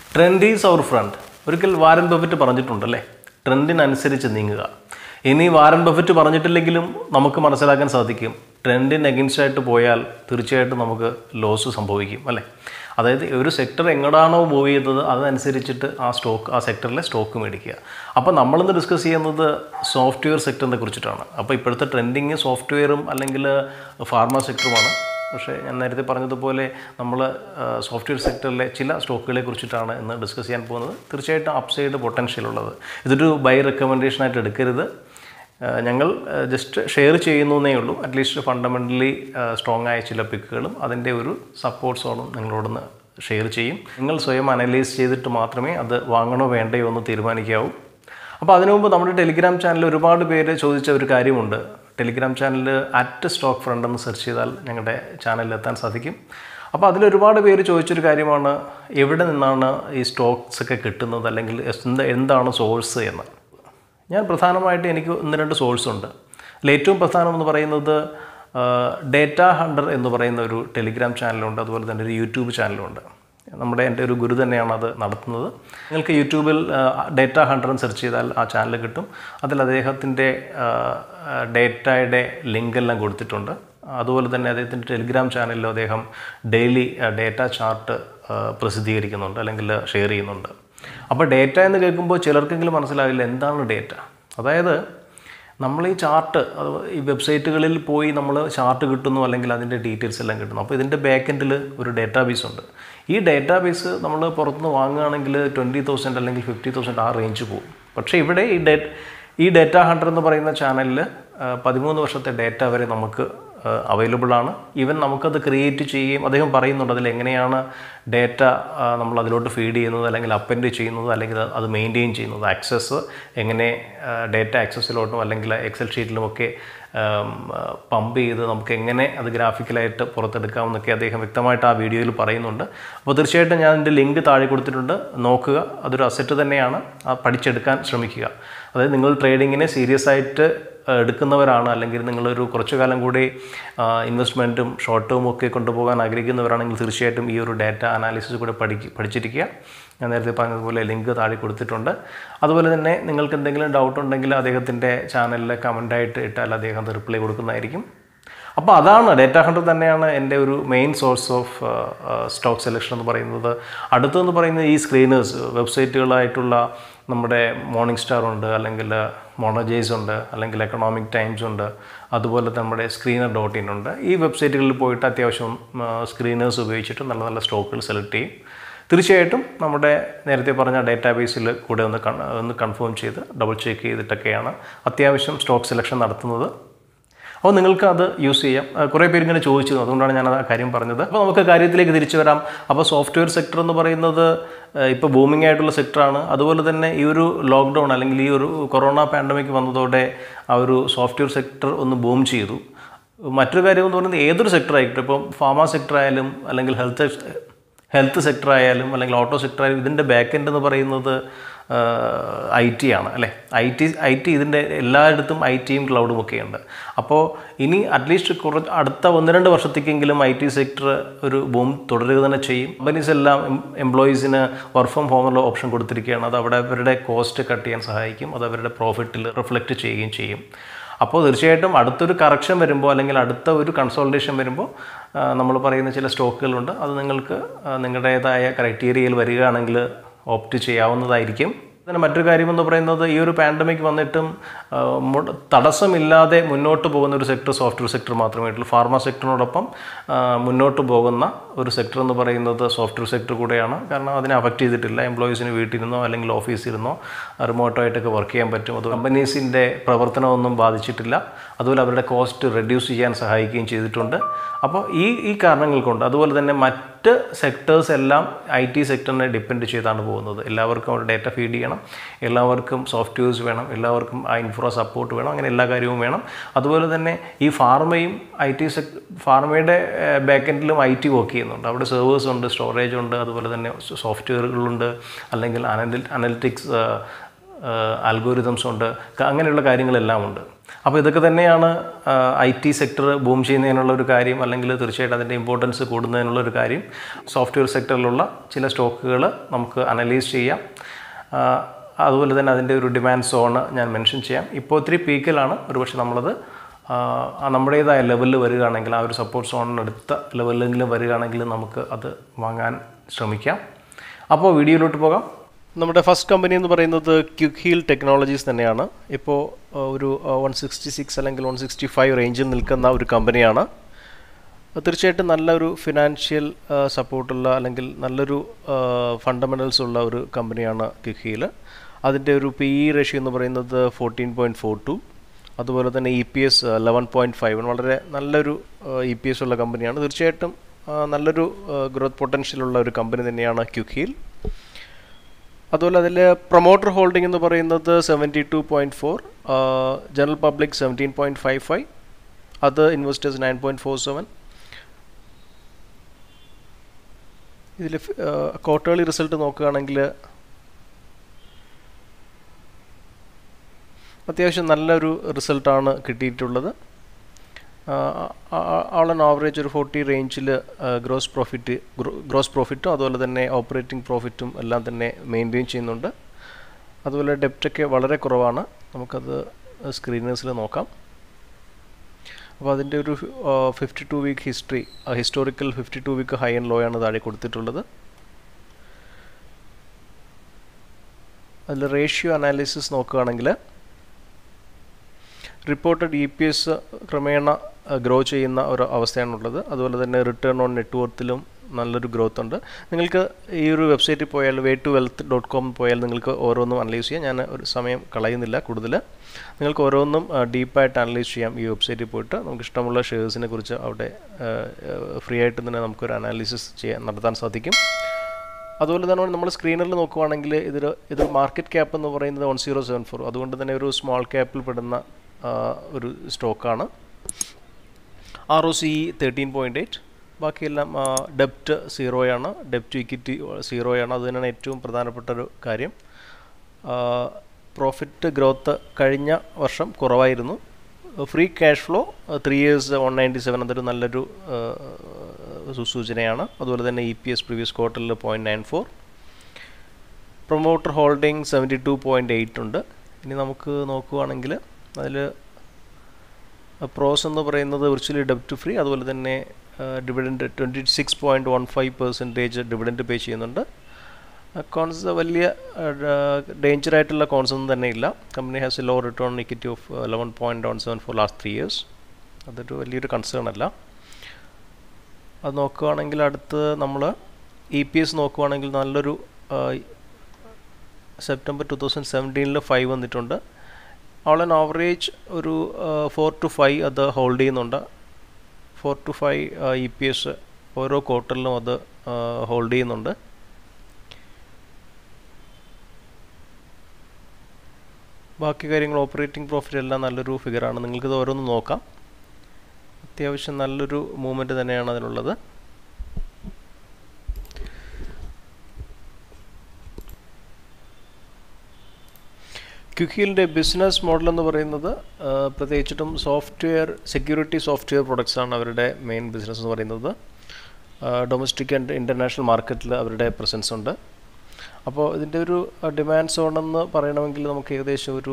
trend is our friend ഒരിക്കൽ Warren Buffett പറഞ്ഞിട്ടുണ്ടല്ലേ ട്രെൻഡിനനുസരിച്ച് നീങ്ങുക ഇനി വാരൻ ബഫറ്റ് പറഞ്ഞിട്ടില്ലെങ്കിലും നമുക്ക് മനസ്സിലാക്കാൻ സാധിക്കും ട്രെൻഡിന് അഗൻസ്റ്റ് ആയിട്ട് പോയാൽ തീർച്ചയായിട്ടും നമുക്ക് ലോസ് സംഭവിക്കും അല്ലേ അതായത് ഒരു സെക്ടർ എങ്ങോട്ടാണോ മൂവ് ചെയ്യുന്നത് അതനുസരിച്ചിട്ട് ആ സ്റ്റോക്ക് ആ സെക്ടറിലെ സ്റ്റോക്ക് മേടിക്കുക അപ്പോൾ നമ്മളിന്ന് ഡിസ്കസ് ചെയ്യുന്നത് സോഫ്റ്റ്വെയർ സെക്ടറിനെ കുറിച്ചിട്ടാണ് അപ്പോൾ ഇപ്പോഴത്തെ ട്രെൻഡിങ് സോഫ്റ്റ്വെയറും അല്ലെങ്കിൽ ഫാർമ സെക്ടറുമാണ് പക്ഷേ ഞാൻ നേരത്തെ പറഞ്ഞതുപോലെ നമ്മൾ സോഫ്റ്റ്വെയർ സെക്ടറിലെ ചില സ്റ്റോക്കുകളെ കുറിച്ചിട്ടാണ് ഇന്ന് ഡിസ്കസ് ചെയ്യാൻ പോകുന്നത് തീർച്ചയായിട്ടും അപ്സൈഡ് പൊട്ടൻഷ്യൽ ഉള്ളത് ഇതൊരു ബൈ റെക്കമെൻഡേഷനായിട്ട് എടുക്കരുത് ആ, ഞങ്ങൾ ജസ്റ്റ് ഷെയർ ചെയ്യുന്നേ ഉള്ളൂ അറ്റ്ലീസ്റ്റ് ഫണ്ടമെൻ്റലി സ്ട്രോങ് ആയ ചില പിക്കുകളും അതിൻ്റെ ഒരു സപ്പോർട്ട് സോണും നിങ്ങളോടൊന്ന് ഷെയർ ചെയ്യും നിങ്ങൾ സ്വയം അനലൈസ് ചെയ്തിട്ട് മാത്രമേ അത് വാങ്ങണോ വേണ്ടയോ എന്ന് തീരുമാനിക്കാവൂ അപ്പോൾ അതിനു മുമ്പ് നമ്മുടെ ടെലിഗ്രാം ചാനലിൽ ഒരുപാട് പേര് ചോദിച്ച ഒരു കാര്യമുണ്ട് ടെലിഗ്രാം ചാനലിൽ അറ്റ് സ്റ്റോക്ക് ഫ്രണ്ട് എന്ന് സെർച്ച് ചെയ്താൽ ഞങ്ങളുടെ ചാനലിൽ എത്താൻ സാധിക്കും അപ്പോൾ അതിൽ ഒരുപാട് പേര് ചോദിച്ചൊരു കാര്യമാണ് എവിടെ നിന്നാണ് ഈ സ്റ്റോക്സ് ഒക്കെ കിട്ടുന്നത് അല്ലെങ്കിൽ എന്ത് എന്താണ് സോഴ്സ് എന്ന് ഞാൻ പ്രധാനമായിട്ട് എനിക്ക് ഒന്ന് രണ്ട് സോഴ്സ് ഉണ്ട് അതിൽ ഏറ്റവും പ്രധാനം എന്ന് പറയുന്നത് ഡേറ്റ ഹണ്ടർ എന്ന് പറയുന്ന ഒരു ടെലിഗ്രാം ചാനലുണ്ട് അതുപോലെ തന്നെ ഒരു യൂട്യൂബ് ചാനലുണ്ട് നമ്മുടെ എൻ്റെ ഒരു ഗുരു തന്നെയാണ് അത് നടത്തുന്നത് നിങ്ങൾക്ക് യൂട്യൂബിൽ ഡേറ്റ ഹണ്ടർ എന്ന് സെർച്ച് ചെയ്താൽ ആ ചാനൽ കിട്ടും അതിൽ അദ്ദേഹത്തിൻ്റെ ഡേറ്റയുടെ ലിങ്ക് എല്ലാം കൊടുത്തിട്ടുണ്ട് അതുപോലെ തന്നെ അദ്ദേഹത്തിൻ്റെ ടെലിഗ്രാം ചാനലിൽ അദ്ദേഹം ഡെയിലി ഡേറ്റ ചാർട്ട് പ്രസിദ്ധീകരിക്കുന്നുണ്ട് അല്ലെങ്കിൽ ഷെയർ ചെയ്യുന്നുണ്ട് അപ്പോൾ ഡേറ്റ എന്ന് കേൾക്കുമ്പോൾ ചിലർക്കെങ്കിലും മനസ്സിലാവില്ല എന്താണ് ഡേറ്റ അതായത് നമ്മൾ ഈ ചാർട്ട് അത് ഈ വെബ്സൈറ്റുകളിൽ പോയി നമ്മൾ ചാർട്ട് കിട്ടുന്നു അല്ലെങ്കിൽ അതിൻ്റെ ഡീറ്റെയിൽസ് എല്ലാം കിട്ടുന്നു അപ്പോൾ ഇതിൻ്റെ ബാക്ക് എൻഡിൽ ഒരു ഡേറ്റാബേസ് ഉണ്ട് ഈ ഡേറ്റാബേസ് നമ്മൾ പുറത്തുനിന്ന് വാങ്ങുകയാണെങ്കിൽ ട്വൻറ്റി തൗസൻഡ് അല്ലെങ്കിൽ ഫിഫ്റ്റി തൗസൻഡ് ആ റേഞ്ച് പോകും പക്ഷേ ഇവിടെ ഈ ഡേ ഈ ഡേറ്റ ഹണ്ടർ എന്ന് പറയുന്ന ചാനലിൽ പതിമൂന്ന് വർഷത്തെ ഡേറ്റ വരെ നമുക്ക് അവൈലബിൾ ആണ് ഈവൻ നമുക്കത് ക്രിയേറ്റ് ചെയ്യുകയും അദ്ദേഹം പറയുന്നുണ്ട് അതിൽ എങ്ങനെയാണ് ഡേറ്റ നമ്മൾ അതിലോട്ട് ഫീഡ് ചെയ്യുന്നത് അല്ലെങ്കിൽ അപ്പൻഡ് ചെയ്യുന്നത് അല്ലെങ്കിൽ അത് മെയിൻറ്റെയിൻ ചെയ്യുന്നത് ആക്സസ് എങ്ങനെ ഡേറ്റ ആക്സസിലോട്ടും അല്ലെങ്കിൽ എക്സൽ ഷീറ്റിലുമൊക്കെ പമ്പ് ചെയ്ത് നമുക്ക് എങ്ങനെ അത് ഗ്രാഫിക്കലായിട്ട് പുറത്തെടുക്കാമെന്നൊക്കെ അദ്ദേഹം വ്യക്തമായിട്ട് ആ വീഡിയോയിൽ പറയുന്നുണ്ട് അപ്പോൾ തീർച്ചയായിട്ടും ഞാൻ എൻ്റെ ലിങ്ക് താഴെ കൊടുത്തിട്ടുണ്ട് നോക്കുക അതൊരു അസറ്റ് തന്നെയാണ് ആ പഠിച്ചെടുക്കാൻ ശ്രമിക്കുക അതായത് നിങ്ങൾ ട്രേഡിങ്ങിനെ സീരിയസ് ആയിട്ട് എടുക്കുന്നവരാണ് അല്ലെങ്കിൽ നിങ്ങളൊരു കുറച്ചു കാലം കൂടി ഇൻവെസ്റ്റ്മെൻറ്റും ഷോർട്ട് ടേമും ഒക്കെ കൊണ്ടുപോകാൻ ആഗ്രഹിക്കുന്നവരാണെങ്കിൽ തീർച്ചയായിട്ടും ഈ ഒരു ഡാറ്റ അനാലിസിസ് കൂടെ പഠിക്ക് പഠിച്ചിരിക്കുക ഞാൻ നേരത്തെ പറഞ്ഞതുപോലെ ലിങ്ക് താഴെ കൊടുത്തിട്ടുണ്ട് അതുപോലെ തന്നെ നിങ്ങൾക്ക് എന്തെങ്കിലും ഡൗട്ട് ഉണ്ടെങ്കിൽ അദ്ദേഹത്തിൻ്റെ ചാനലിൽ കമൻ്റായിട്ട് ഇട്ടാൽ അദ്ദേഹം അത് റിപ്ലൈ കൊടുക്കുന്നതായിരിക്കും അപ്പോൾ അതാണ് ഡേറ്റ ഹണ്ടർ തന്നെയാണ് എൻ്റെ ഒരു main source of stock selection എന്ന് പറയുന്നത് അടുത്തെന്ന് പറയുന്നത് ഈ സ്ക്രീനേഴ്സ് വെബ്സൈറ്റുകളായിട്ടുള്ള നമ്മുടെ മോർണിംഗ് സ്റ്റാർ ഉണ്ട് അല്ലെങ്കിൽ മോണജേസ് ഉണ്ട് അല്ലെങ്കിൽ എക്കണോമിക് ടൈംസ് ഉണ്ട് അതുപോലെ നമ്മുടെ സ്ക്രീനർ ഡോട്ട് ഇൻ ഉണ്ട് ഈ വെബ്സൈറ്റുകളിൽ പോയിട്ട് അത്യാവശ്യം സ്ക്രീനേഴ്സ് ഉപയോഗിച്ചിട്ട് നല്ല നല്ല സ്റ്റോക്കുകൾ സെലക്ട് ചെയ്യും തീർച്ചയായിട്ടും നമ്മുടെ നേരത്തെ പറഞ്ഞ ഡേറ്റാബേസിൽ കൂടെ ഒന്ന് കൺ ഒന്ന് കൺഫേം ചെയ്ത് ഡബിൾ ചെക്ക് ചെയ്തിട്ടൊക്കെയാണ് അത്യാവശ്യം സ്റ്റോക്ക് സെലക്ഷൻ നടത്തുന്നത് അപ്പോൾ നിങ്ങൾക്ക് അത് യൂസ് ചെയ്യാം കുറേ പേര് ഇങ്ങനെ ചോദിച്ചു അതുകൊണ്ടാണ് ഞാൻ ആ കാര്യം പറഞ്ഞത് അപ്പോൾ നമുക്ക് കാര്യത്തിലേക്ക് തിരിച്ചു വരാം അപ്പോൾ സോഫ്റ്റ്വെയർ സെക്ടർ എന്ന് പറയുന്നത് ഇപ്പോൾ ബൂമിംഗ് ആയിട്ടുള്ള സെക്ടറാണ് അതുപോലെ തന്നെ ഈ ഒരു ലോക്ക്ഡൗൺ അല്ലെങ്കിൽ ഈ ഒരു കൊറോണ പാൻഡമിക് വന്നതോടെ ആ ഒരു സോഫ്റ്റ്വെയർ സെക്ടർ ഒന്ന് ബൂം ചെയ്തു മറ്റൊരു കാര്യം എന്ന് പറയുന്നത് ഏതൊരു സെക്ടർ ആയിക്കോട്ടെ ഇപ്പം ഫാർമ സെക്ടർ ആയാലും അല്ലെങ്കിൽ ഹെൽത്ത് ഹെൽത്ത് സെക്ടർ ആയാലും അല്ലെങ്കിൽ ഓട്ടോ സെക്ടർ ആയാലും ഇതിൻ്റെ ബാക്ക് എൻഡ് എന്ന് പറയുന്നത് ഐ ടി ആണ് അല്ലേ ഐ ടി ഐ ടി ഇതിൻ്റെ എല്ലായിടത്തും ഐ ടിയും ക്ലൗഡും ഒക്കെ ഉണ്ട് അപ്പോൾ ഇനി അറ്റ്ലീസ്റ്റ് കുറച്ച് അടുത്ത ഒന്ന് രണ്ട് വർഷത്തേക്കെങ്കിലും ഐ ടി സെക്ടർ ഒരു ബൂം തുടരുക തന്നെ ചെയ്യും കമ്പനീസ് എല്ലാം എംപ്ലോയീസിന് വർക്ക് ഫ്രം ഹോമുള്ള ഓപ്ഷൻ കൊടുത്തിരിക്കുകയാണ് അത് അവിടെ അവരുടെ കോസ്റ്റ് കട്ട് ചെയ്യാൻ സഹായിക്കും അത് അവരുടെ പ്രോഫിറ്റിൽ റിഫ്ലക്റ്റ് ചെയ്യുകയും ചെയ്യും അപ്പോൾ തീർച്ചയായിട്ടും അടുത്തൊരു കറക്ഷൻ വരുമ്പോൾ അല്ലെങ്കിൽ അടുത്ത ഒരു കൺസോൾട്ടേഷൻ വരുമ്പോൾ നമ്മൾ പറയുന്ന ചില സ്റ്റോക്കുകളുണ്ട് അത് നിങ്ങൾക്ക് നിങ്ങളുടേതായ ക്രൈറ്റീരിയയിൽ വരികയാണെങ്കിൽ ഓപ്റ്റ് ചെയ്യാവുന്നതായിരിക്കും പിന്നെ മറ്റൊരു കാര്യം എന്ന് പറയുന്നത് ഈ ഒരു പാൻഡമിക് വന്നിട്ടും തടസ്സമില്ലാതെ മുന്നോട്ട് പോകുന്ന ഒരു സെക്ടർ സോഫ്റ്റ്വെയർ സെക്ടർ മാത്രമേ ഉള്ളൂ ഫാർമ സെക്ടറിനോടൊപ്പം മുന്നോട്ട് പോകുന്ന ഒരു സെക്ടർ എന്ന് പറയുന്നത് സോഫ്റ്റ്വെയർ സെക്ടർ കൂടെയാണ് കാരണം അതിനെ അഫക്റ്റ് ചെയ്തിട്ടില്ല എംപ്ലോയീസിന് വീട്ടിലിരുന്നോ അല്ലെങ്കിൽ ഓഫീസിലിരുന്നോ റിമോട്ടായിട്ടൊക്കെ വർക്ക് ചെയ്യാൻ പറ്റും അത് കമ്പനീസിൻ്റെ പ്രവർത്തനമൊന്നും ബാധിച്ചിട്ടില്ല അതുപോലെ അവരുടെ കോസ്റ്റ് റെഡ്യൂസ് ചെയ്യാൻ സഹായിക്കുകയും ചെയ്തിട്ടുണ്ട് അപ്പോൾ ഈ ഈ കാരണങ്ങൾ കൊണ്ട് അതുപോലെ തന്നെ മറ്റ് സെക്ടേഴ്സ് എല്ലാം ഐ ടി സെക്ടറിനെ ഡിപ്പെൻഡ് ചെയ്താണ് പോകുന്നത് എല്ലാവർക്കും അവർ ഡേറ്റ ഫീഡ് ചെയ്യണം എല്ലാവർക്കും സോഫ്റ്റ്വെയർസ് വേണം എല്ലാവർക്കും ആ ഇൻഫ്രാ സപ്പോർട്ട് വേണം അങ്ങനെ എല്ലാ കാര്യവും വേണം അതുപോലെ തന്നെ ഈ ഫാർമയും ഐ ടി സെക് ഫാർമയുടെ ബാക്ക് എൻഡിലും ഐ ടി വർക്ക് ചെയ്യുന്നുണ്ട് അവിടെ സെർവേഴ്സ് ഉണ്ട് സ്റ്റോറേജ് ഉണ്ട് അതുപോലെ തന്നെ സോഫ്റ്റ്വെയറുകളുണ്ട് അല്ലെങ്കിൽ അനലി അനലിറ്റിക്സ് ആൽഗോരിതംസ് ഉണ്ട് ക- അങ്ങനെയുള്ള കാര്യങ്ങളെല്ലാം ഉണ്ട് അപ്പോൾ ഇതൊക്കെ തന്നെയാണ് ഐ ടി സെക്ടർ ബൂം ചെയ്യുന്നതിനുള്ള ഒരു കാര്യം അല്ലെങ്കിൽ തീർച്ചയായിട്ടും അതിൻ്റെ ഇമ്പോർട്ടൻസ് കൂടുന്നതിനുള്ള ഒരു കാര്യം സോഫ്റ്റ്വെയർ സെക്ടറിലുള്ള ചില സ്റ്റോക്കുകൾ നമുക്ക് അനലൈസ് ചെയ്യാം ആ, അതുപോലെ തന്നെ അതിൻ്റെ ഒരു ഡിമാൻഡ് സോണ് ഞാൻ മെൻഷൻ ചെയ്യാം ഇപ്പോൾ ഒത്തിരി പീക്കിലാണ് ഒരുപക്ഷെ നമ്മളത് ആ, ആ നമ്മുടേതായ ലെവലിൽ വരികയാണെങ്കിൽ ആ ഒരു സപ്പോർട്ട് സോണിനടുത്ത ലെവലിലെങ്കിലും വരികയാണെങ്കിൽ നമുക്ക് അത് വാങ്ങാൻ ശ്രമിക്കാം അപ്പോൾ വീഡിയോയിലോട്ട് പോകാം നമ്മുടെ ഫസ്റ്റ് കമ്പനി എന്ന് പറയുന്നത് ക്യുക്ക് ഹീൽ ടെക്നോളജീസ് തന്നെയാണ് ഇപ്പോൾ ആ, ഒരു വൺ സിക്സ്റ്റി സിക്സ് അല്ലെങ്കിൽ വൺ സിക്സ്റ്റി ഫൈവ് റേഞ്ചിൽ നിൽക്കുന്ന ഒരു കമ്പനിയാണ് തീർച്ചയായിട്ടും നല്ലൊരു ഫിനാൻഷ്യൽ സപ്പോർട്ടുള്ള അല്ലെങ്കിൽ നല്ലൊരു ഫണ്ടമെൻ്റൽസ് ഉള്ള ഒരു കമ്പനിയാണ് കിഹിയിൽ അതിൻ്റെ ഒരു പി ഇ റേഷ്യോ എന്ന് പറയുന്നത് ഫോർട്ടീൻ പോയിൻറ്റ് ഫോർ ടു അതുപോലെ തന്നെ E P S eleven point five വളരെ നല്ലൊരു ഇ പി എസ് ഉള്ള കമ്പനിയാണ് തീർച്ചയായിട്ടും ആ, നല്ലൊരു ഗ്രോത്ത് പൊട്ടൻഷ്യൽ ഉള്ള ഒരു കമ്പനി തന്നെയാണ് ക്യുഹീൽ അതുപോലെ അതിൽ പ്രൊമോട്ടർ ഹോൾഡിംഗ് എന്ന് പറയുന്നത് seventy two point four general public seventeen point five five അത് investors nine point four seven ഇതിൽ ക്വാർട്ടേർലി റിസൾട്ട് നോക്കുകയാണെങ്കിൽ അത്യാവശ്യം നല്ലൊരു റിസൾട്ടാണ് കിട്ടിയിട്ടുള്ളത് ആൾ ആൻ ആവറേജ് ഒരു ഫോർട്ടി റേഞ്ചിൽ ഗ്രോസ് പ്രോഫിറ്റ് ഗ്രോസ് പ്രോഫിറ്റും അതുപോലെ തന്നെ ഓപ്പറേറ്റിംഗ് പ്രോഫിറ്റും എല്ലാം തന്നെ മെയിൻറ്റെയിൻ ചെയ്യുന്നുണ്ട് അതുപോലെ ഡെപ്റ്റൊക്കെ വളരെ കുറവാണ് നമുക്കത് സ്ക്രീനേഴ്സിൽ നോക്കാം അപ്പോൾ അതിൻ്റെ ഒരു fifty two week history historical fifty two week high and low ആണ് താഴെ കൊടുത്തിട്ടുള്ളത് അതിൽ റേഷ്യോ അനാലിസിസ് നോക്കുകയാണെങ്കിൽ റിപ്പോർട്ടഡ് ഇ പി എസ് ക്രമേണ ഗ്രോ ചെയ്യുന്ന ഒരു അവസ്ഥയാണുള്ളത് അതുപോലെ തന്നെ റിട്ടേൺ ഓൺ നെറ്റ്വർത്തിലും നല്ലൊരു ഗ്രോത്ത് ഉണ്ട് നിങ്ങൾക്ക് ഈ ഒരു വെബ്സൈറ്റിൽ പോയാൽ way to wealth dot com പോയാൽ നിങ്ങൾക്ക് ഓരോന്നും അനലൈസ് ചെയ്യാം ഞാൻ ഒരു സമയം കളയുന്നില്ല കൂടുതൽ നിങ്ങൾക്ക് ഓരോന്നും ഡീപ്പായിട്ട് അനലൈസ് ചെയ്യാം ഈ വെബ്സൈറ്റിൽ പോയിട്ട് നമുക്ക് ഇഷ്ടമുള്ള ഷെയർസിനെ കുറിച്ച് അവിടെ ഫ്രീ ആയിട്ട് തന്നെ നമുക്കൊരു അനാലിസിസ് ചെയ്യാൻ നടത്താൻ സാധിക്കും അതുപോലെ തന്നെ നമ്മൾ സ്ക്രീനറിൽ നോക്കുവാണെങ്കിൽ ഇതിൽ ഇത് മാർക്കറ്റ് ക്യാപ്പ് എന്ന് പറയുന്നത് വൺ സീറോ സെവൻ ഫോർ അതുകൊണ്ട് തന്നെ ഒരു സ്മോൾ ക്യാപ്പിൽ പെടുന്ന ആ, ഒരു സ്റ്റോക്കാണ് R O C thirteen point eight ബാക്കിയെല്ലാം ഡെപ്റ്റ് സീറോയാണ് ഡെപ്റ്റ് ഇക്വിറ്റി സീറോയാണ് അത് തന്നെയാണ് ഏറ്റവും പ്രധാനപ്പെട്ട ഒരു കാര്യം പ്രോഫിറ്റ് ഗ്രോത്ത് കഴിഞ്ഞ വർഷം കുറവായിരുന്നു free cash flow three years one ninety seven അതൊരു നല്ലൊരു ആ, സുസൂചനയാണ് അതുപോലെ തന്നെ ഇ പി എസ് പ്രീവിയസ് ക്വാർട്ടറിൽ point nine four promoter holding seventy two point eight ഉണ്ട് ഇനി നമുക്ക് നോക്കുകയാണെങ്കിൽ അതിൽ പ്രോസ് എന്ന് പറയുന്നത് വിർച്വലി ഡെപ്റ്റ് ഫ്രീ അതുപോലെ തന്നെ dividend twenty six point one five percentage dividend pay ചെയ്യുന്നുണ്ട് കോൺസ് വലിയ ഡേഞ്ചർ ആയിട്ടുള്ള കോൺസ് ഒന്നും തന്നെ ഇല്ല company has a low return equity of eleven point one seven four last three years അതൊരു വലിയൊരു കൺസേൺ അല്ല അത് നോക്കുകയാണെങ്കിൽ അടുത്ത് നമ്മൾ ഇ പി എസ് നോക്കുകയാണെങ്കിൽ നല്ലൊരു സെപ്റ്റംബർ ടു തൗസൻഡ് സെവൻറ്റീനിൽ ഫൈവ് വന്നിട്ടുണ്ട് ഓൾ ആൻ ആവറേജ് ഒരു ഫോർ ടു ഫൈവ് അത് ഹോൾഡ് ചെയ്യുന്നുണ്ട് four two five E P S ഓരോ ക്വാർട്ടറിലും അത് ഹോൾഡ് ചെയ്യുന്നുണ്ട് ബാക്കി കാര്യങ്ങൾ ഓപ്പറേറ്റിംഗ് പ്രോഫിറ്റ് എല്ലാം നല്ലൊരു ഫിഗറാണ് നിങ്ങൾക്കിത് ഓരോന്ന് നോക്കാം അത്യാവശ്യം നല്ലൊരു മൂവ്മെൻറ്റ് തന്നെയാണ് അതിനുള്ളത് ക്യുക്കീലിൻ്റെ ബിസിനസ് മോഡൽ എന്ന് പറയുന്നത് ആ, പ്രത്യേകിച്ചിട്ടും സോഫ്റ്റ്വെയർ സെക്യൂരിറ്റി സോഫ്റ്റ്വെയർ പ്രൊഡക്ട്സ് ആണ് അവരുടെ മെയിൻ ബിസിനസ് എന്ന് പറയുന്നത് ഡൊമസ്റ്റിക് ആൻഡ് ഇൻ്റർനാഷണൽ മാർക്കറ്റിൽ അവരുടെ പ്രസൻസ് ഉണ്ട് അപ്പോൾ ഇതിൻ്റെ ഒരു ഡിമാൻഡ് സോൺ എന്ന് പറയണമെങ്കിൽ നമുക്ക് ഏകദേശം ഒരു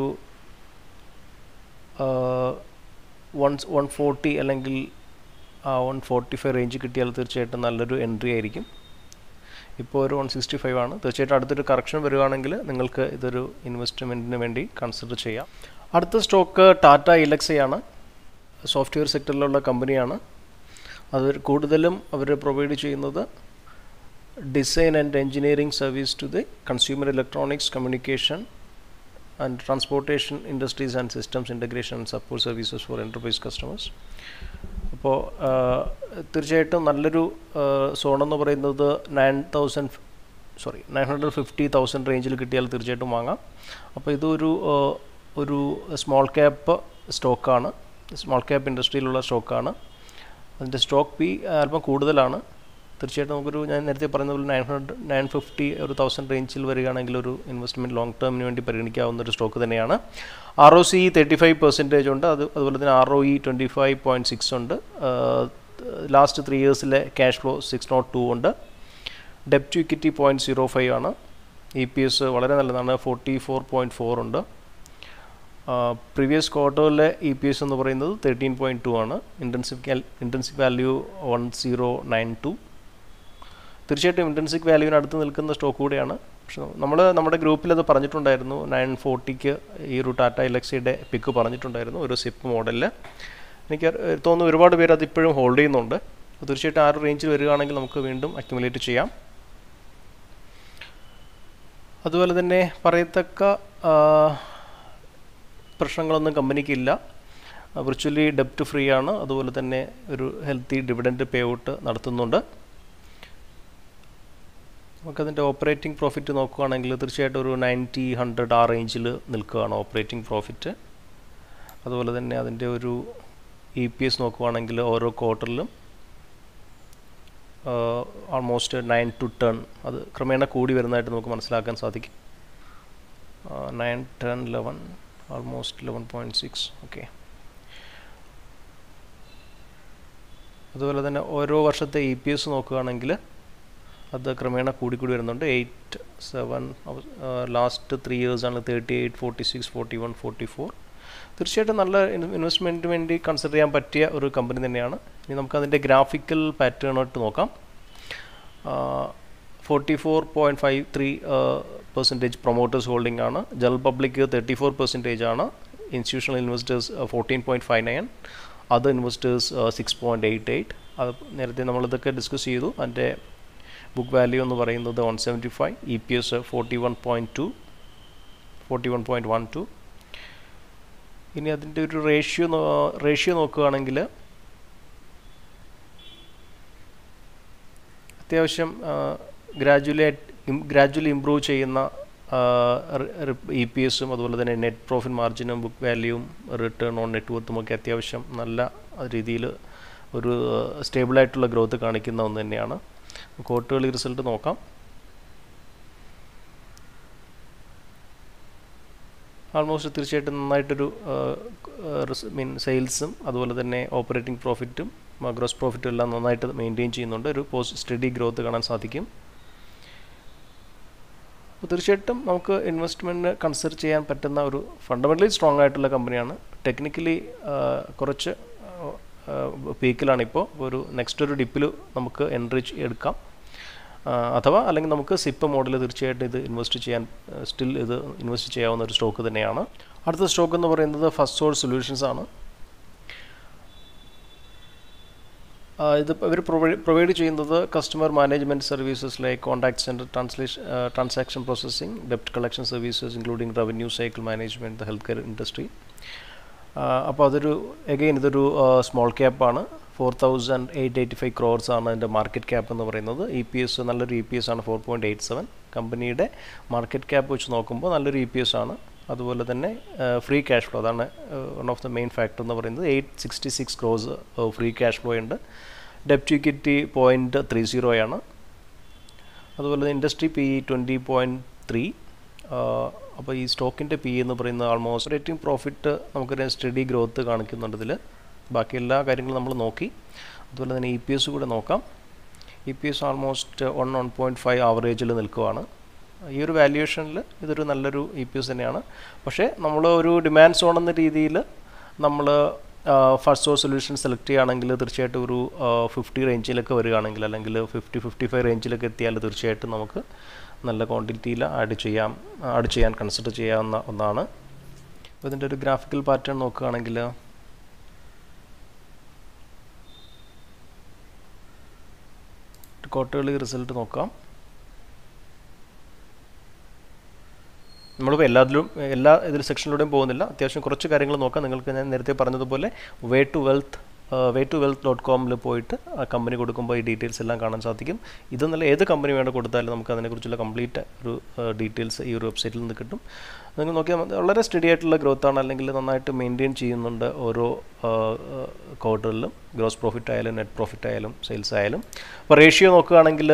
വൺ വൺ ഫോർട്ടി അല്ലെങ്കിൽ വൺ ഫോർട്ടി ഫൈവ് റേഞ്ച് കിട്ടിയാൽ തീർച്ചയായിട്ടും നല്ലൊരു എൻട്രി ആയിരിക്കും ഇപ്പോൾ ഒരു വൺ സിക്സ്റ്റി ഫൈവ് ആണ് തീർച്ചയായിട്ടും അടുത്തൊരു കറക്ഷൻ വരികയാണെങ്കിൽ നിങ്ങൾക്ക് ഇതൊരു ഇൻവെസ്റ്റ്മെൻറ്റിന് വേണ്ടി കൺസിഡർ ചെയ്യാം അടുത്ത സ്റ്റോക്ക് ടാറ്റ ഇലക്സയാണ് സോഫ്റ്റ്വെയർ സെക്ടറിലുള്ള കമ്പനിയാണ് അത് കൂടുതലും അവർ പ്രൊവൈഡ് ചെയ്യുന്നത് design and engineering service to the consumer electronics communication and transportation industries and systems integration and support services for enterprise customers അപ്പോൾ തീർച്ചയായിട്ടും നല്ലൊരു സോൺ എന്ന് പറയുന്നത് nine thousand sorry nine hundred fifty thousand റേഞ്ചിൽ കിട്ടിയാൽ തീർച്ചയായിട്ടും വാങ്ങാം അപ്പോൾ ഇതൊരു ആ, ഒരു സ്മോൾ ക്യാപ്പ് സ്റ്റോക്കാണ് സ്മോൾ ക്യാപ്പ് ഇൻഡസ്ട്രിയിലുള്ള സ്റ്റോക്കാണ് അതിൻ്റെ സ്റ്റോക്ക് പി അല്പം കൂടുതലാണ് തീർച്ചയായിട്ടും നമുക്കൊരു ഞാൻ നേരത്തെ പറഞ്ഞ പോലെ നയൻ ഹൺഡ്രഡ് നയൻ ഫിഫ്റ്റി ഒരു തൗസൻഡ് റേഞ്ചിൽ വരികയാണെങ്കിൽ ഒരു ഇൻവെസ്റ്റ്മെൻറ്റ് ലോങ് ടേമിന് വേണ്ടി പരിഗണിക്കാവുന്ന ഒരു സ്റ്റോക്ക് തന്നെയാണ് R O C thirty five percentage ഉണ്ട് അത് അതുപോലെ തന്നെ R O E twenty five point six ഉണ്ട് ലാസ്റ്റ് ത്രീ ഇയേഴ്സിലെ cash flow six nought two ഉണ്ട് ഡെപ്റ്റ് to equity point zero five ആണ് ഇ പി എസ് വളരെ നല്ലതാണ് ഫോർട്ടി ഫോർ പോയിൻറ്റ് ഫോർ ഉണ്ട് പ്രീവിയസ് ക്വാർട്ടറിലെ ഇ പി എസ് എന്ന് പറയുന്നത് തേർട്ടീൻ പോയിൻറ്റ് ടു ആണ് intrinsic intrinsic value one zero nine two തീർച്ചയായിട്ടും ഇൻറ്റൻസിക് വാല്യൂവിന് അടുത്ത് നിൽക്കുന്ന സ്റ്റോക്ക് കൂടെയാണ് പക്ഷെ നമ്മൾ നമ്മുടെ ഗ്രൂപ്പിൽ അത് പറഞ്ഞിട്ടുണ്ടായിരുന്നു നയൻ ഫോർട്ടിക്ക് ഈ ഒരു ടാറ്റ ഇലക്സിയുടെ പിക്ക് പറഞ്ഞിട്ടുണ്ടായിരുന്നു ഒരു സിപ്പ് മോഡലിൽ എനിക്ക് തോന്നുന്നു ഒരുപാട് പേര് അത് ഇപ്പോഴും ഹോൾഡ് ചെയ്യുന്നുണ്ട് തീർച്ചയായിട്ടും ആ ഒരു റേഞ്ചിൽ വരികയാണെങ്കിൽ നമുക്ക് വീണ്ടും അക്യുമുലേറ്റ് ചെയ്യാം അതുപോലെ തന്നെ പറയത്തക്ക പ്രശ്നങ്ങളൊന്നും കമ്പനിക്കില്ല വിർച്വലി ഡെപ്റ്റ് ഫ്രീ ആണ് അതുപോലെ തന്നെ ഒരു ഹെൽത്തി ഡിവിഡൻഡ് പേ ഔട്ട് നടത്തുന്നുണ്ട് നമുക്കതിൻ്റെ ഓപ്പറേറ്റിംഗ് പ്രോഫിറ്റ് നോക്കുകയാണെങ്കിൽ തീർച്ചയായിട്ടും ഒരു നയൻറ്റി ഹൺഡ്രഡ് ആ റേഞ്ചിൽ നിൽക്കുകയാണ് ഓപ്പറേറ്റിംഗ് പ്രോഫിറ്റ് അതുപോലെ തന്നെ അതിൻ്റെ ഒരു ഇ പി എസ് നോക്കുകയാണെങ്കിൽ ഓരോ ക്വാർട്ടറിലും ആൾമോസ്റ്റ് നയൻ ടു ടെൻ അത് ക്രമേണ കൂടി വരുന്നതായിട്ട് നമുക്ക് മനസ്സിലാക്കാൻ സാധിക്കും nine ten eleven almost eleven point six okay അതുപോലെ തന്നെ ഓരോ വർഷത്തെ ഇ പി എസ് നോക്കുകയാണെങ്കിൽ അത് ക്രമേണ കൂടിക്കൂടി വരുന്നുണ്ട് എയ്റ്റ് സെവൻ ലാസ്റ്റ് ത്രീ ഇയേഴ്സാണ് thirty eight forty six forty one forty four തീർച്ചയായിട്ടും നല്ല ഇൻവെസ്റ്റ്മെൻറ്റിന് വേണ്ടി കൺസിഡർ ചെയ്യാൻ പറ്റിയ ഒരു കമ്പനി തന്നെയാണ് ഇനി നമുക്ക് അതിൻ്റെ ഗ്രാഫിക്കൽ പാറ്റേൺ ആയിട്ട് നോക്കാം forty four point five three percentage promoters holding ആണ് general public thirty four percentage ആണ് institutional investors fourteen point five nine other investors six point eight eight അത് നേരത്തെ നമ്മളിതൊക്കെ ഡിസ്കസ് ചെയ്തു അതിൻ്റെ ബുക്ക് വാല്യൂ എന്ന് പറയുന്നത് one seventy five E P S forty one point two forty one point one two ഇനി അതിൻ്റെ ഒരു റേഷ്യോ റേഷ്യോ നോക്കുകയാണെങ്കിൽ അത്യാവശ്യം ഗ്രാജുവലി ഗ്രാജുവലി ഇമ്പ്രൂവ് ചെയ്യുന്ന ഇ പി എസും അതുപോലെ തന്നെ നെറ്റ് പ്രോഫിറ്റ് മാർജിനും ബുക്ക് വാല്യൂവും റിട്ടേൺ ഓൺ നെറ്റ്വർത്തും ഒക്കെ അത്യാവശ്യം നല്ല രീതിയിൽ ഒരു സ്റ്റേബിളായിട്ടുള്ള ഗ്രോത്ത് കാണിക്കുന്ന ഒന്ന് തന്നെയാണ് ക്വാർട്ടേർലി റിസൾട്ട് നോക്കാം ആൾമോസ്റ്റ് തീർച്ചയായിട്ടും നന്നായിട്ടൊരു മീൻ സെയിൽസും അതുപോലെ തന്നെ ഓപ്പറേറ്റിംഗ് പ്രോഫിറ്റും ഗ്രോസ് പ്രോഫിറ്റും എല്ലാം നന്നായിട്ട് മെയിൻറ്റെയിൻ ചെയ്യുന്നുണ്ട് ഒരു പോസ്റ്റ് സ്റ്റഡി ഗ്രോത്ത് കാണാൻ സാധിക്കും അപ്പോൾ തീർച്ചയായിട്ടും നമുക്ക് ഇൻവെസ്റ്റ്മെൻറ്റ് കൺസിഡർ ചെയ്യാൻ പറ്റുന്ന ഒരു ഫണ്ടമെൻ്റലി സ്ട്രോങ് ആയിട്ടുള്ള കമ്പനിയാണ് ടെക്നിക്കലി കുറച്ച് പീക്കിലാണ് ഇപ്പോൾ ഒരു നെക്സ്റ്റ് ഒരു ഡിപ്പിൽ നമുക്ക് എൻട്രി എടുക്കാം അഥവാ അല്ലെങ്കിൽ നമുക്ക് സിപ്പ് മോഡൽ തീർച്ചയായിട്ടും ഇത് ഇൻവെസ്റ്റ് ചെയ്യാൻ സ്റ്റിൽ ഇത് ഇൻവെസ്റ്റ് ചെയ്യാവുന്ന ഒരു സ്റ്റോക്ക് തന്നെയാണ് അടുത്ത സ്റ്റോക്ക് എന്ന് പറയുന്നത് ഫസ്റ്റ് സോഴ്സ് സൊല്യൂഷൻസ് ആണ് ഇത് ഇവർ പ്രൊവൈഡ് പ്രൊവൈഡ് ചെയ്യുന്നത് customer management services like contact center translation transaction processing ഡെപ്റ്റ് collection services including revenue cycle management health care industry അപ്പോൾ അതൊരു എഗെയിൻ ഇതൊരു സ്മോൾ ക്യാപ്പാണ് four thousand eight eighty five crores ആണ് അതിൻ്റെ മാർക്കറ്റ് ക്യാപ്പ് എന്ന് പറയുന്നത് ഇ പി എസ് നല്ലൊരു ഇ പി എസ് ആണ് ഫോർ പോയിൻറ്റ് എയ്റ്റ് സെവൻ കമ്പനിയുടെ മാർക്കറ്റ് ക്യാപ്പ് വെച്ച് നോക്കുമ്പോൾ നല്ലൊരു ഇ പി എസ് ആണ് അതുപോലെ തന്നെ ഫ്രീ ക്യാഷ് ഫ്ലോ അതാണ് one of the main factor എന്ന് പറയുന്നത് eight sixty six crores free cash flow ഉണ്ട് ഡെപ്റ്റ് ഇക്വിറ്റി പോയിൻറ്റ് ത്രീ സീറോ ആണ് അതുപോലെ തന്നെ industry P twenty point three അപ്പോൾ ഈ സ്റ്റോക്കിൻ്റെ പി എന്ന് പറയുന്നത് ആൾമോസ്റ്റ് റേറ്റിംഗ് പ്രോഫിറ്റ് നമുക്കൊരു സ്റ്റഡി ഗ്രോത്ത് കാണിക്കുന്നുണ്ട് ഇതിൽ ബാക്കി എല്ലാ കാര്യങ്ങളും നമ്മൾ നോക്കി അതുപോലെ തന്നെ ഇ പി എസ് കൂടെ നോക്കാം E P S almost one one point five ആവറേജിൽ നിൽക്കുവാണ് ഈ ഒരു വാല്യുവേഷനിൽ ഇതൊരു നല്ലൊരു ഇ പി എസ് തന്നെയാണ് പക്ഷേ നമ്മൾ ഒരു ഡിമാൻഡ് സോൺ എന്ന രീതിയിൽ നമ്മൾ ഫസ്റ്റ് സോഴ്സ് സൊല്യൂഷൻ സെലക്ട് ചെയ്യുകയാണെങ്കിൽ തീർച്ചയായിട്ടും ഒരു ഫിഫ്റ്റി റേഞ്ചിലൊക്കെ വരികയാണെങ്കിൽ അല്ലെങ്കിൽ ഫിഫ്റ്റി ഫിഫ്റ്റി ഫൈവ് റേഞ്ചിലൊക്കെ എത്തിയാൽ തീർച്ചയായിട്ടും നമുക്ക് നല്ല ക്വാണ്ടിറ്റിയിൽ ആഡ് ചെയ്യാം ആഡ് ചെയ്യാൻ കൺസിഡർ ചെയ്യാവുന്ന ഒന്നാണ് അപ്പോൾ ഇതിൻ്റെ ഒരു ഗ്രാഫിക്കൽ പാറ്റേൺ നോക്കുകയാണെങ്കിൽ ക്വാർട്ടേർലി റിസൾട്ട് നോക്കാം നമ്മളിപ്പോൾ എല്ലാത്തിലും എല്ലാ ഇതിൽ സെക്ഷനിലൂടെയും പോകുന്നില്ല അത്യാവശ്യം കുറച്ച് കാര്യങ്ങൾ നോക്കാം നിങ്ങൾക്ക് ഞാൻ നേരത്തെ പറഞ്ഞതുപോലെ way to wealth way to wealth dot കോമിൽ പോയിട്ട് ആ കമ്പനി കൊടുക്കുമ്പോൾ ഈ ഡീറ്റെയിൽസ് എല്ലാം കാണാൻ സാധിക്കും ഇതെന്നല്ല ഏത് കമ്പനി വേണ്ട കൊടുത്താലും നമുക്ക് അതിനെക്കുറിച്ചുള്ള കംപ്ലീറ്റ് ഒരു ഡീറ്റെയിൽസ് ഈ ഒരു വെബ്സൈറ്റിൽ നിന്ന് കിട്ടും നിങ്ങൾ നോക്കിയാൽ മതി, വളരെ സ്റ്റഡി ആയിട്ടുള്ള ഗ്രോത്ത് ആണ് അല്ലെങ്കിൽ നന്നായിട്ട് മെയിൻറ്റെയിൻ ചെയ്യുന്നുണ്ട് ഓരോ ക്വാർട്ടറിലും ഗ്രോസ് പ്രോഫിറ്റ് ആയാലും നെറ്റ് പ്രോഫിറ്റ് ആയാലും സെയിൽസ് ആയാലും അപ്പോൾ റേഷ്യോ നോക്കുകയാണെങ്കിൽ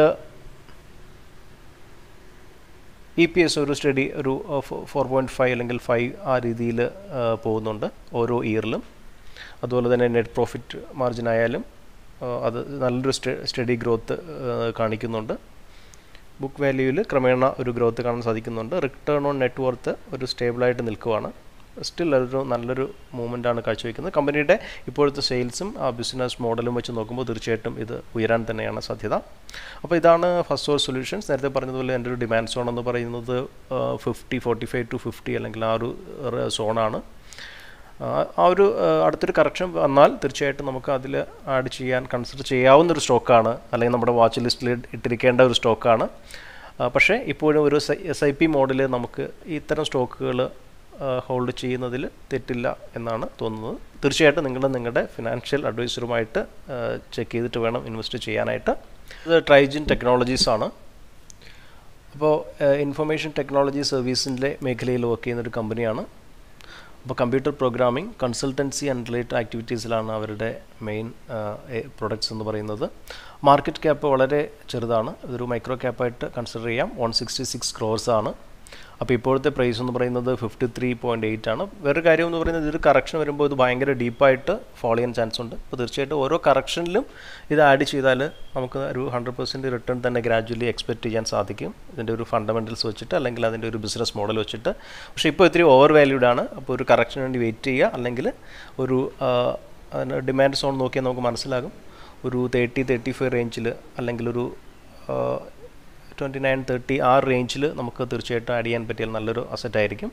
ഇ പി എസ് ഒരു സ്റ്റഡി ഒരു ഫോർ പോയിൻറ്റ് ഫൈവ് അല്ലെങ്കിൽ ഫൈവ് ആ രീതിയിൽ പോകുന്നുണ്ട് ഓരോ ഇയറിലും അതുപോലെ തന്നെ നെറ്റ് പ്രോഫിറ്റ് മാർജിൻ ആയാലും ആ, അത് നല്ലൊരു സ്റ്റഡി ഗ്രോത്ത് കാണിക്കുന്നുണ്ട് ബുക്ക് വാല്യൂവിൽ ക്രമേണ ഒരു ഗ്രോത്ത് കാണാൻ സാധിക്കുന്നുണ്ട് റിട്ടേൺ ഓൺ നെറ്റ് വർത്ത് ഒരു സ്റ്റേബിളായിട്ട് നിൽക്കുവാണ് സ്റ്റിൽ ഒരു നല്ലൊരു മൂവ്മെൻ്റ് ആണ് കാഴ്ചവെക്കുന്നത് കമ്പനിയുടെ ഇപ്പോഴത്തെ സെയിൽസും ആ ബിസിനസ് മോഡലും വെച്ച് നോക്കുമ്പോൾ തീർച്ചയായിട്ടും ഇത് ഉയരാൻ തന്നെയാണ് സാധ്യത അപ്പോൾ ഇതാണ് ഫസ്റ്റ് സോഴ്സ് സൊല്യൂഷൻസ് നേരത്തെ പറഞ്ഞതുപോലെ എൻ്റെ ഒരു ഡിമാൻഡ് സോൺ എന്ന് പറയുന്നത് fifty forty five to fifty അല്ലെങ്കിൽ ആ ഒരു സോണാണ് ആ ഒരു ആ, അടുത്തൊരു കറക്ഷൻ വന്നാൽ തീർച്ചയായിട്ടും നമുക്ക് അതിൽ ആഡ് ചെയ്യാൻ കൺസിഡർ ചെയ്യാവുന്ന ഒരു സ്റ്റോക്കാണ് അല്ലെങ്കിൽ നമ്മുടെ വാച്ച് ലിസ്റ്റിൽ ഇട്ടിരിക്കേണ്ട ഒരു സ്റ്റോക്കാണ് ആ, പക്ഷേ ഇപ്പോഴും ഒരു എസ് ഐ പി മോഡിൽ നമുക്ക് ഇത്തരം സ്റ്റോക്കുകൾ ഹോൾഡ് ചെയ്യുന്നതിൽ തെറ്റില്ല എന്നാണ് തോന്നുന്നത് തീർച്ചയായിട്ടും നിങ്ങൾ നിങ്ങളുടെ ഫിനാൻഷ്യൽ അഡ്വൈസറുമായിട്ട് ചെക്ക് ചെയ്തിട്ട് വേണം ഇൻവെസ്റ്റ് ചെയ്യാനായിട്ട് ഇത് ട്രൈജിൻ ടെക്നോളജീസ് ആണ് അപ്പോൾ ഇൻഫർമേഷൻ ടെക്നോളജി സർവീസിൻ്റെ മേഖലയിൽ വർക്ക് ചെയ്യുന്ന ഒരു കമ്പനിയാണ് അപ്പോൾ computer programming consultancy and related ആക്ടിവിറ്റീസിലാണ് അവരുടെ മെയിൻ പ്രൊഡക്ട്സ് എന്ന് പറയുന്നത് മാർക്കറ്റ് ക്യാപ്പ് വളരെ ചെറുതാണ് ഇതൊരു മൈക്രോ ക്യാപ്പായിട്ട് കൺസിഡർ ചെയ്യാം വൺ സിക്സ്റ്റി സിക്സ് ക്രോർസ് ആണ് അപ്പോൾ ഇപ്പോഴത്തെ പ്രൈസ് എന്ന് പറയുന്നത് ഫിഫ്റ്റി ത്രീ പോയിൻറ്റ് എയ്റ്റ് ആണ് വേറൊരു കാര്യം എന്ന് പറയുന്നത് ഇതൊരു കറക്ഷൻ വരുമ്പോൾ ഇത് ഭയങ്കര ഡീപ്പായിട്ട് ഫോളോ ചെയ്യാൻ ചാൻസ് ഉണ്ട് അപ്പോൾ തീർച്ചയായിട്ടും ഓരോ കറക്ഷനിലും ഇത് ആഡ് ചെയ്താൽ നമുക്ക് ഒരു ഹൺഡ്രഡ് പെർസെൻറ്റ് റിട്ടേൺ തന്നെ ഗ്രാജുവലി എക്സ്പെക്റ്റ് ചെയ്യാൻ സാധിക്കും ഇതിൻ്റെ ഒരു ഫണ്ടമെൻറ്റൽസ് വെച്ചിട്ട് അല്ലെങ്കിൽ അതിൻ്റെ ഒരു ബിസിനസ് മോഡൽ വെച്ചിട്ട് പക്ഷേ ഇപ്പോൾ ഇത്തിരി ഓവർ വാല്യൂഡ് ആണ് അപ്പോൾ ഒരു കറക്ഷന് വേണ്ടി വെയിറ്റ് ചെയ്യുക അല്ലെങ്കിൽ ഒരു ഡിമാൻഡ് സോൺ നോക്കിയാൽ നമുക്ക് മനസ്സിലാകും ഒരു തേർട്ടി തേർട്ടി ഫൈവ് റേഞ്ചിൽ അല്ലെങ്കിൽ ഒരു ട്വൻറ്റി നയൻ തേർട്ടി ആ റേഞ്ചിൽ നമുക്ക് തീർച്ചയായിട്ടും ആഡ് ചെയ്യാൻ പറ്റിയാൽ നല്ലൊരു അസറ്റ് ആയിരിക്കും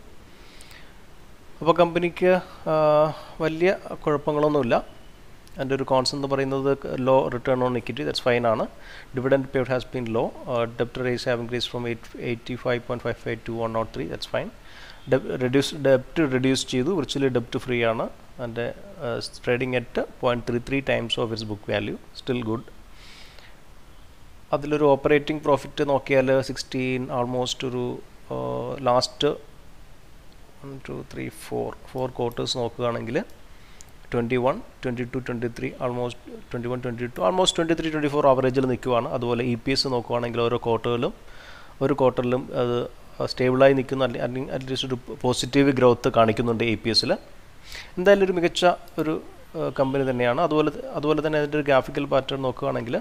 അപ്പോൾ കമ്പനിക്ക് ആ, വലിയ കുഴപ്പങ്ങളൊന്നുമില്ല അതിൻ്റെ ഒരു കോൺസ് എന്ന് പറയുന്നത് law return on equity that's fine ആണ് dividend paid has been law ഡെപ്റ്റ് raise have increase from eight eighty five point five five to one not three that's fine reduce ഡെപ്റ്റ് reduce ചെയ്തു വിർച്വലി ഡെപ്റ്റ് ഫ്രീ ആണ് അതിൻ്റെ trading at point three three times of its book value still good അതിലൊരു operating profit നോക്കിയാൽ sixteen almost ഒരു last one two three four four quarters നോക്കുകയാണെങ്കിൽ twenty one twenty two twenty three almost twenty one twenty two almost twenty three twenty four ആവറേജിൽ നിൽക്കുവാണ് അതുപോലെ E P S നോക്കുവാണെങ്കിൽ ഓരോ ക്വാർട്ടറിലും ഒരു ക്വാർട്ടറിലും അത് സ്റ്റേബിളായി നിൽക്കുന്ന അല്ലെങ്കിൽ അറ്റ്ലീസ്റ്റ് ഒരു പോസിറ്റീവ് ഗ്രോത്ത് കാണിക്കുന്നുണ്ട് ഇ പി എസിൽ എന്തായാലും ഒരു മികച്ച ഒരു കമ്പനി തന്നെയാണ് അതുപോലെ അതുപോലെ തന്നെ അതിൻ്റെ ഒരു ഗ്രാഫിക്കൽ പാറ്റേൺ നോക്കുകയാണെങ്കിൽ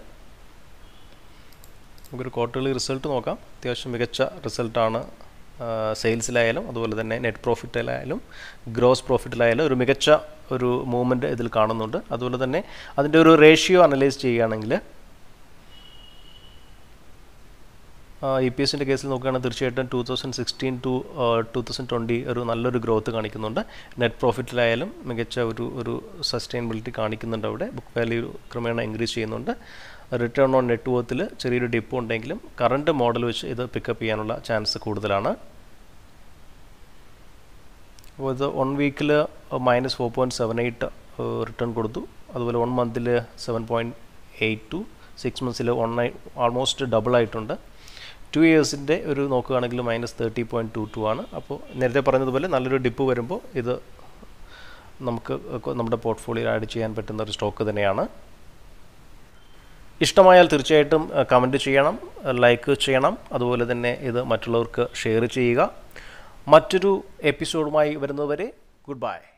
നമുക്കൊരു ക്വാർട്ടർലി റിസൾട്ട് നോക്കാം അത്യാവശ്യം മികച്ച റിസൾട്ടാണ് സെയിൽസിലായാലും അതുപോലെ തന്നെ നെറ്റ് പ്രോഫിറ്റിലായാലും ഗ്രോസ് പ്രോഫിറ്റിലായാലും ഒരു മികച്ച ഒരു മൂവ്മെൻറ്റ് ഇതിൽ കാണുന്നുണ്ട് അതുപോലെ തന്നെ അതിൻ്റെ ഒരു റേഷ്യോ അനലൈസ് ചെയ്യുകയാണെങ്കിൽ ഇ പി എസിൻ്റെ കേസിൽ നോക്കുകയാണെങ്കിൽ തീർച്ചയായിട്ടും two thousand sixteen to two thousand twenty ഒരു നല്ലൊരു ഗ്രോത്ത് കാണിക്കുന്നുണ്ട് നെറ്റ് പ്രോഫിറ്റിലായാലും മികച്ച ഒരു ഒരു സസ്റ്റൈനബിലിറ്റി കാണിക്കുന്നുണ്ട് അവിടെ ബുക്ക് വാല്യൂ ക്രമേണ ഇൻക്രീസ് ചെയ്യുന്നുണ്ട് റിട്ടേൺ ഓൺ നെറ്റ് വർത്തിൽ ചെറിയൊരു ഡിപ്പ് ഉണ്ടെങ്കിലും കറണ്ട് മോഡൽ വെച്ച് ഇത് പിക്കപ്പ് ചെയ്യാനുള്ള ചാൻസ് കൂടുതലാണ് അപ്പോൾ ഇത് വൺ വീക്കിൽ minus four point seven eight return കൊടുത്തു അതുപോലെ വൺ മന്തിൽ seven point eight two six മന്ത്സിൽ വൺ ആൾമോസ്റ്റ് ഡബിൾ ആയിട്ടുണ്ട് ടു ഇയേഴ്സിൻ്റെ ഒരു നോക്കുകയാണെങ്കിൽ minus thirty point two two ആണ് അപ്പോൾ നേരത്തെ പറഞ്ഞതുപോലെ നല്ലൊരു ഡിപ്പ് വരുമ്പോൾ ഇത് നമുക്ക് നമ്മുടെ പോർട്ട്ഫോളിയോയിൽ ആഡ് ചെയ്യാൻ പറ്റുന്ന ഒരു സ്റ്റോക്ക് തന്നെയാണ് ഇഷ്ടമായാൽ തീർച്ചയായിട്ടും കമൻറ്റ് ചെയ്യണം ലൈക്ക് ചെയ്യണം അതുപോലെ തന്നെ ഇത് മറ്റുള്ളവർക്ക് ഷെയർ ചെയ്യുക മറ്റൊരു എപ്പിസോഡുമായി വരുന്നതുവരെ ഗുഡ് ബൈ